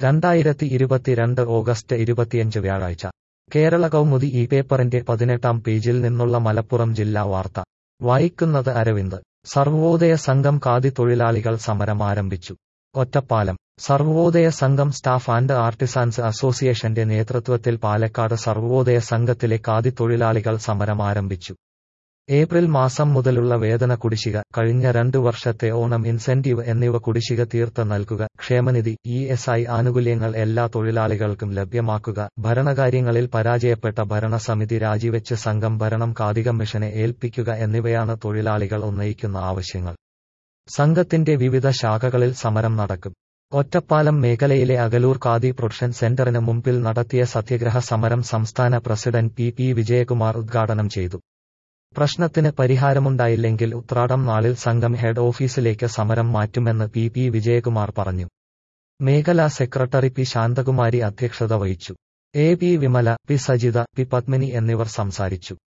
രണ്ടായിരത്തി ഇരുപത്തിരണ്ട് ഓഗസ്റ്റ് ഇരുപത്തിയഞ്ച് വ്യാഴാഴ്ച കേരള കൗമുദി ഈ പേപ്പറിന്റെ പതിനെട്ടാം പേജിൽ നിന്നുള്ള മലപ്പുറം ജില്ലാ വാർത്ത വായിക്കുന്നത് അരവിന്ദ് സർവോദയ സംഘം ഖാദി തൊഴിലാളികൾ സമരം ആരംഭിച്ചു ഒറ്റപ്പാലം സർവോദയ സംഘം സ്റ്റാഫ് ആൻഡ് ആർട്ടിസാൻസ് അസോസിയേഷന്റെ നേതൃത്വത്തിൽ പാലക്കാട് സർവോദയ സംഘത്തിലെ ഖാദി തൊഴിലാളികൾ സമരം ആരംഭിച്ചു ഏപ്രിൽ മാസം മുതലുള്ള വേതന കുടിശ്ശിക കഴിഞ്ഞ രണ്ടു വർഷത്തെ ഓണം ഇൻസെന്റീവ് എന്നിവ കുടിശ്ശിക തീർത്ത് നൽകുക ക്ഷേമനിധി ഇ എസ് ഐ ആനുകൂല്യങ്ങൾ എല്ലാ തൊഴിലാളികൾക്കും ലഭ്യമാക്കുക ഭരണകാര്യങ്ങളിൽ പരാജയപ്പെട്ട ഭരണസമിതി രാജിവെച്ച് സംഘം ഭരണം ഖാദി കമ്മീഷനെ ഏൽപ്പിക്കുക എന്നിവയാണ് തൊഴിലാളികൾ ഉന്നയിക്കുന്ന ആവശ്യങ്ങൾ സംഘത്തിന്റെ വിവിധ ശാഖകളിൽ സമരം നടക്കും ഒറ്റപ്പാലം മേഖലയിലെ അകലൂർ ഖാദി പ്രൊഡക്ഷൻ സെന്ററിന് മുമ്പിൽ നടത്തിയ സത്യഗ്രഹ സമരം സംസ്ഥാന പ്രസിഡന്റ് പി പി വിജയകുമാർ ഉദ്ഘാടനം ചെയ്തു പ്രശ്നത്തിന് പരിഹാരമുണ്ടായില്ലെങ്കിൽ ഉത്രാടം നാളിൽ സംഘം ഹെഡ് ഓഫീസിലേക്ക് സമരം മാറ്റുമെന്ന് പി പി വിജയകുമാർ പറഞ്ഞു മേഖലാ സെക്രട്ടറി പി ശാന്തകുമാരി അധ്യക്ഷത വഹിച്ചു A P Vimala P Sajitha P Padmini എന്നിവർ സംസാരിച്ചു